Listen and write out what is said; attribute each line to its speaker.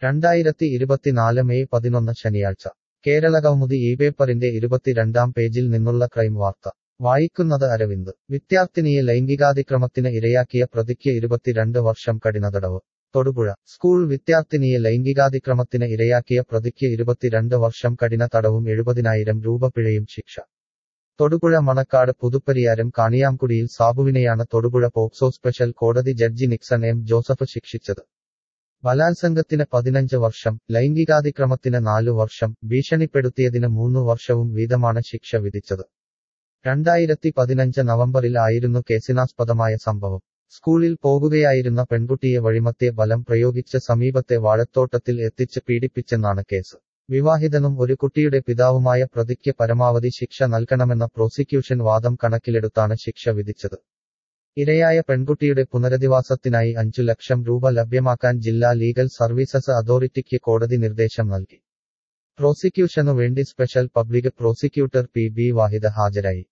Speaker 1: രണ്ടായിരത്തി ഇരുപത്തിനാല് മെയ് പതിനൊന്ന് ശനിയാഴ്ച കേരള കൗമുദി ഈ പേപ്പറിന്റെ ഇരുപത്തിരണ്ടാം പേജിൽ നിന്നുള്ള ക്രൈം വാർത്ത വായിക്കുന്നത് അരവിന്ദ് വിദ്യാർത്ഥിനിയെ ലൈംഗികാതിക്രമത്തിന് ഇരയാക്കിയ പ്രതിക്ക് ഇരുപത്തിരണ്ട് വർഷം കഠിനതടവ് തൊടുപുഴ സ്കൂൾ വിദ്യാർത്ഥിനിയെ ലൈംഗികാതിക്രമത്തിന് ഇരയാക്കിയ പ്രതിക്ക് ഇരുപത്തിരണ്ട് വർഷം കഠിന തടവും എഴുപതിനായിരം രൂപ പിഴയും ശിക്ഷ തൊടുപുഴ മണക്കാട് പുതുപ്പരിയാരം കാണിയാംകുടിയിൽ സാബുവിനെയാണ് തൊടുപുഴ പോക്സോ സ്പെഷ്യൽ കോടതി ജഡ്ജി നിക്സൺ എം ജോസഫ് ശിക്ഷിച്ചത് ബലാത്സംഗത്തിന് പതിനഞ്ച് വർഷം ലൈംഗികാതിക്രമത്തിന് നാലു വർഷം ഭീഷണിപ്പെടുത്തിയതിന് മൂന്നു വർഷവും വീതമാണ് ശിക്ഷ വിധിച്ചത് രണ്ടായിരത്തി പതിനഞ്ച് നവംബറിൽ ആയിരുന്നു കേസിനാസ്പദമായ സംഭവം സ്കൂളിൽ പോകുകയായിരുന്ന പെൺകുട്ടിയെ വഴിമത്തെ ബലം പ്രയോഗിച്ച് സമീപത്തെ വാഴത്തോട്ടത്തിൽ എത്തിച്ച് പീഡിപ്പിച്ചെന്നാണ് കേസ് വിവാഹിതനും ഒരു കുട്ടിയുടെ പിതാവുമായ പ്രതിക്ക് പരമാവധി ശിക്ഷ നൽകണമെന്ന പ്രോസിക്യൂഷൻ വാദം കണക്കിലെടുത്താണ് ശിക്ഷ വിധിച്ചത് ഇരയായ പെൺകുട്ടിയുടെ പുനരധിവാസത്തിനായി അഞ്ചു ലക്ഷം രൂപ ലഭ്യമാക്കാൻ ജില്ലാ ലീഗൽ സർവീസസ് അതോറിറ്റിക്ക് കോടതി നിർദ്ദേശം നൽകി പ്രോസിക്യൂഷനു വേണ്ടി special public prosecutor P B Vahida ഹാജരായി